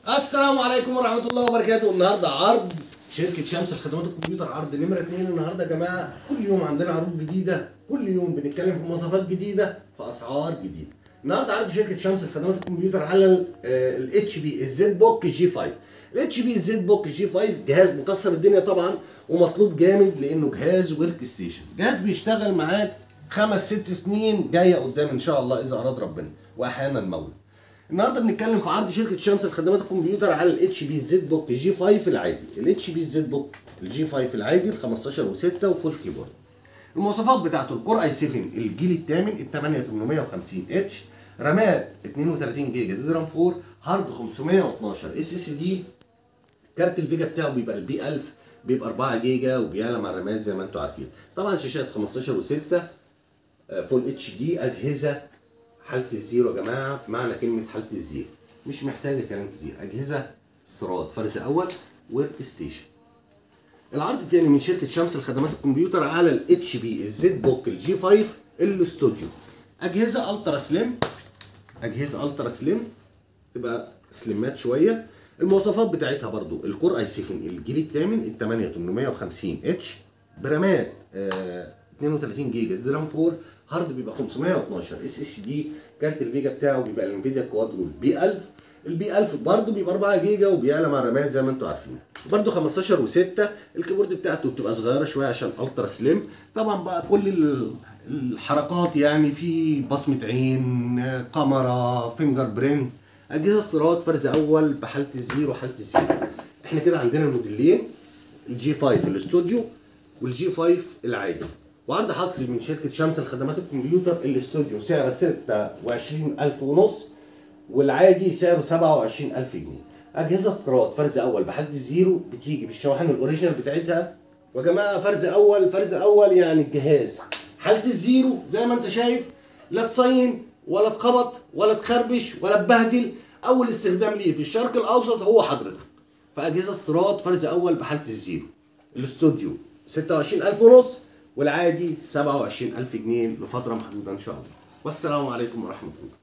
السلام عليكم ورحمة الله وبركاته النهارده عرض شركة شمس الخدمات الكمبيوتر عرض نمرة اتنين النهارده يا جماعة كل يوم عندنا عروض جديدة كل يوم بنتكلم في مواصفات جديدة في أسعار جديدة النهارده عرض شركة شمس الخدمات الكمبيوتر على الاتش بي الزد بوك جي 5 الاتش بي الزد بوك جي 5 جهاز مكسر الدنيا طبعا ومطلوب جامد لانه جهاز ورك ستيشن جهاز بيشتغل معاك خمس ست سنين جايه قدام ان شاء الله اذا اراد ربنا واحيانا المولى النهارده بنتكلم في عرض شركه شمس الخدمات الكمبيوتر على الاتش بي زد بوك جي 5 العادي الاتش بي زد بوك الجي 5 العادي ال 15 و6 وفول كيبورد المواصفات بتاعته الكور اي 7 الجيل الثامن ال 8850 اتش رامات 32 جيجا دي رام 4 هارد 512 اس اس دي كارت الفيجا بتاعه بيبقى البي 1000 بيبقى 4 جيجا وبيعلى مع الرامات زي ما انتم عارفين طبعا شاشات 15 و6 فول اتش دي اجهزه حاله الزيرو يا جماعه بمعنى كلمه حاله الزيرو مش محتاجه كلام كتير اجهزه استيراد فرز اول ورك ستيشن العرض الثاني من شركه شمس الخدمات الكمبيوتر على الاتش بي الزد بوك الجي 5 الاستوديو اجهزه الترا سليم اجهزه الترا سليم تبقى سليمات شويه المواصفات بتاعتها برضو الكور اي 7 الجيل الثامن ال 8850 اتش برامات آه 32 جيجا دي رام 4 هارد بيبقى 512 اس اس دي كارت الفيجا بتاعه بيبقى الانفيديا كوادرو البي 1000 البي 1000 برضه بيبقى 4 جيجا وبيعلى مع الرامات زي ما انتم عارفين برضه 15 و6 الكيبورد بتاعته بتبقى صغيره شويه عشان الترا سليم طبعا بقى كل الحركات يعني في بصمه عين كاميرا فينجر برينت اجهزه استيراد فرز اول بحاله الزيرو وحاله الزيرو احنا كده عندنا الموديلين الجي 5 الاستوديو والجي 5 العادي وعرض حصري من شركه شمس الخدمات الكمبيوتر الاستوديو سعره 26000 ونص والعادي سعره 27000 جنيه اجهزه استيراد فرز اول بحاله الزيرو بتيجي بالشواحن الاوريجينال بتاعتها ويا جماعه فرز اول فرز اول يعني الجهاز حاله الزيرو زي ما انت شايف لا تصين ولا تخبط ولا تخربش ولا تبهدل اول استخدام ليه في الشرق الاوسط هو حضرتك فاجهزه استيراد فرز اول بحاله الزيرو الاستوديو 26000 ونص والعادي 27000 جنيه لفتره محدوده ان شاء الله والسلام عليكم ورحمه الله